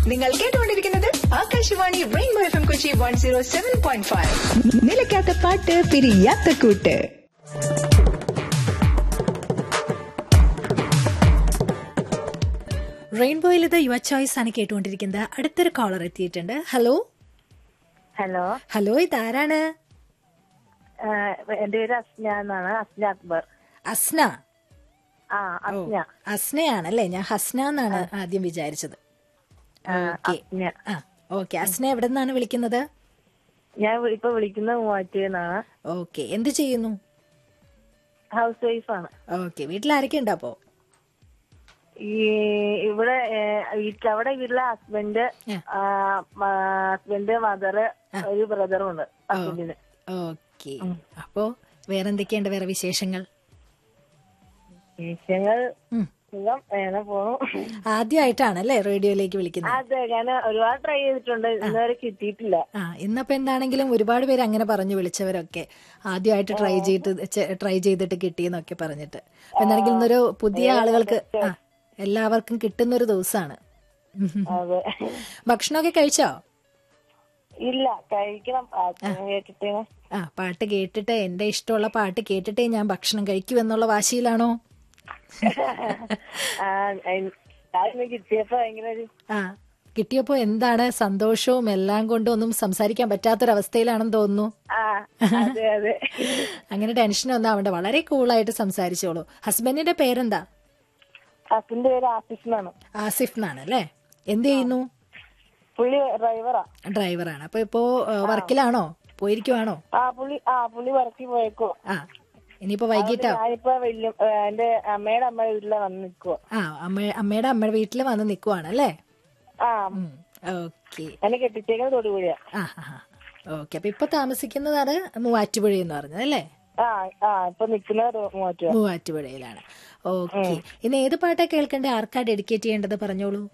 നിങ്ങൾ കേട്ടുകൊണ്ടിരിക്കുന്നത് Akashvani rainbow F M Kochi one zero seven point five നിലയ്ക്കാത്ത പാട്ട് പിരിയാത്ത കൂട്ട് റെയിൻബോയിൽ ഇത് യുവ ചോയ്സ് ആണ് കേട്ടുകൊണ്ടിരിക്കുന്നത് അടുത്തൊരു കോളർ എത്തിയിട്ടുണ്ട് ഹലോ ഹലോ ഹലോ ഇതാരാണ് ആഹ് എന്റെ പേര് അസ്ന എന്നാണ് അസ്ന അക്ബർ അസ്ന ആ അസ്ന അസ്നയാണല്ലേ ഞാൻ ഹസ്ന എന്നാണ് ആദ്യം വിചാരിച്ചത് ഓക്കെ അസ്ന ആ ഓക്കെ അസ്ന എവിടെ നിന്നാണ് വിളിക്കുന്നത് ഞാൻ വി- ഇപ്പൊ വിളിക്കുന്നത് മൂവാറ്റുന്നാണ് ഓക്കെ എന്ത് ചെയ്യുന്നു ഹൗസ് വൈഫാണ് ഓക്കെ വീട്ടിൽ ആരൊക്കെ ഉണ്ട് അപ്പോ ഈ ഇവിടെ ഏഹ്, വീട്ടിൽ അവിടെ വീട്ടിലെ ഹസ്ബൻഡ് ഹസ്ബൻഡ് മദറ് ഒരു ബ്രദറും ഉണ്ട് ഹസ്ബൻഡിന് ഓക്കെ അപ്പോ വേറെന്തൊക്കെയുണ്ട് വേറെ വിശേഷങ്ങൾ വിഷയങ്ങൾ ഉം. സുഖം അങ്ങനെ പോണു ആദ്യമായിട്ടാണല്ലേ റേഡിയോയിലേക്ക് വിളിക്കുന്നത് അതെ ഞാൻ ഒരുപാട് ട്രൈ ചെയ്തിട്ടുണ്ട് ഇന്നുവരെ കിട്ടിയിട്ടില്ല ആ ഇന്നപ്പോ എന്താണെങ്കിലും ഒരുപാട് പേര് അങ്ങനെ പറഞ്ഞു വിളിച്ചവരൊക്കെ ആദ്യമായിട്ട് ട്രൈ ചെയ്ത് ട്രൈ ചെയ്തിട്ട് കിട്ടിയെന്നൊക്കെ പറഞ്ഞിട്ട് അപ്പൊ എന്താണെങ്കിലും ഇന്നൊരു പുതിയ ആളുകൾക്ക് ആ എല്ലാവർക്കും കിട്ടുന്ന ഒരു ദിവസമാണ് അതെ ഭക്ഷണമൊക്കെ കഴിച്ചോ ഇല്ല കഴിക്കണം ആദ്യം കേട്ടിട്ട് ആ പാട്ട് കേട്ടിട്ട് എന്റെ ഇഷ്ടമുള്ള പാട്ട് കേട്ടിട്ടേ ഞാൻ ഭക്ഷണം കഴിക്കൂ എന്നുള്ള വാശിയിലാണോ ആ, എൻ- ഞാനിന്ന് കിട്ടിയപ്പോ ഭയങ്കര ഒരു ആ കിട്ടിയപ്പോ എന്താണ് സന്തോഷവും എല്ലാം കൊണ്ടും ഒന്നും സംസാരിക്കാൻ പറ്റാത്തൊരവസ്ഥയിലാണെന്ന് തോന്നുന്നു ആ അതെ അതെ അങ്ങനെ ടെൻഷനൊന്നും ആവണ്ട വളരെ കൂളായിട്ട് സംസാരിച്ചോളൂ ഹസ്ബൻഡിന്റെ പേരെന്താ ഹസ്ബൻഡ് പേര് ആസിഫ് എന്നാണ് ആസിഫ് എന്നാണ് അല്ലേ എന്ത് ചെയ്യുന്നു പുള്ളി ഡ്രൈവറാ ഡ്രൈവറാണ് അപ്പൊ ഇപ്പോ ആ, വർക്കിലാണോ പോയിരിക്കുവാണോ ആ പുള്ളി ആ പുള്ളി വർക്കിൽ പോയേക്കോ ആ ഇനിയിപ്പോ വൈകിട്ടോ ഞാനിപ്പോ വലിയ ഏ, എന്റെ അമ്മയുടെ അമ്മയുടെ വീട്ടിലെ വന്ന് നിക്കുവോ ആ അമ്മ അമ്മയുടെ അമ്മയുടെ വീട്ടിൽ വന്ന് നിക്കുവാണ് അല്ലേ ആ ഓക്കെ എന്നെ കെട്ടിച്ചേക്കുന്നത് തൊടുപുഴയാ ആ ഓക്കെ അപ്പൊ ഇപ്പൊ താമസിക്കുന്നതാണ് മൂവാറ്റുപുഴ എന്ന് പറഞ്ഞത് അല്ലേ ആ ആ ഇപ്പൊ നിക്കുന്നത് മാറ്റുക മൂവാറ്റുപുഴയിലാണ് ഓക്കെ ഇനി ഏത് പാട്ടാ കേൾക്കണ്ടേ ആർക്കാ ഡെഡിക്കേറ്റ് ചെയ്യേണ്ടത് പറഞ്ഞോളൂ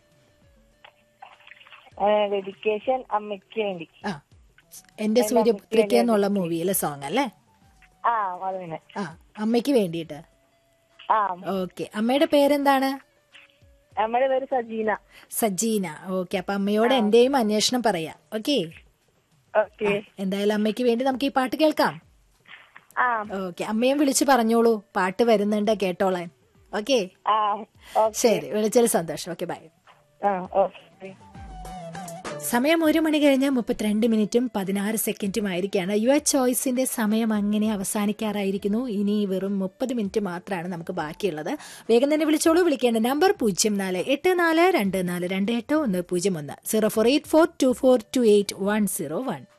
ഡെഡിക്കേഷൻ അമ്മയ്ക്ക് വേണ്ടി ആ എന്റെ സൂര്യപുത്രിക എന്നുള്ള മൂവിയിലെ സോങ് അല്ലേ ആ അത് തന്നെ ആ അമ്മയ്ക്ക് വേണ്ടിയിട്ട് ആ ഓക്കെ അമ്മയുടെ പേരെന്താണ് അമ്മയുടെ പേര് സജീന സജീന ഓക്കെ അപ്പൊ അമ്മയോട് എന്റെയും അന്വേഷണം പറയാം ഓക്കെ ഓക്കെ എന്തായാലും അമ്മയ്ക്ക് വേണ്ടി നമുക്ക് ഈ പാട്ട് കേൾക്കാം ആ ഓക്കെ അമ്മയും വിളിച്ചു പറഞ്ഞോളൂ പാട്ട് വരുന്നുണ്ട് കേട്ടോളാൻ ഓക്കെ ആ ഓക്കെ ശരി വിളിച്ചതിൽ സന്തോഷം ഓക്കെ ബൈ ആ ഓക്കെ സമയം ഒരു മണി കഴിഞ്ഞ് മുപ്പത്തിരണ്ട് മിനിറ്റും പതിനാറ് സെക്കൻഡും ആയിരിക്കാണ് യുവ ചോയ്സിന്റെ സമയം അങ്ങനെ അവസാനിക്കാറായിരിക്കുന്നു ഇനി വെറും മുപ്പത് മിനിറ്റ് മാത്രമാണ് നമുക്ക് ബാക്കിയുള്ളത് വേഗം തന്നെ വിളിച്ചോളൂ വിളിക്കേണ്ട നമ്പർ പൂജ്യം നാല് എട്ട് നാല് രണ്ട് നാല് രണ്ട് എട്ട് ഒന്ന് പൂജ്യം ഒന്ന് zero four eight four two four two eight one zero one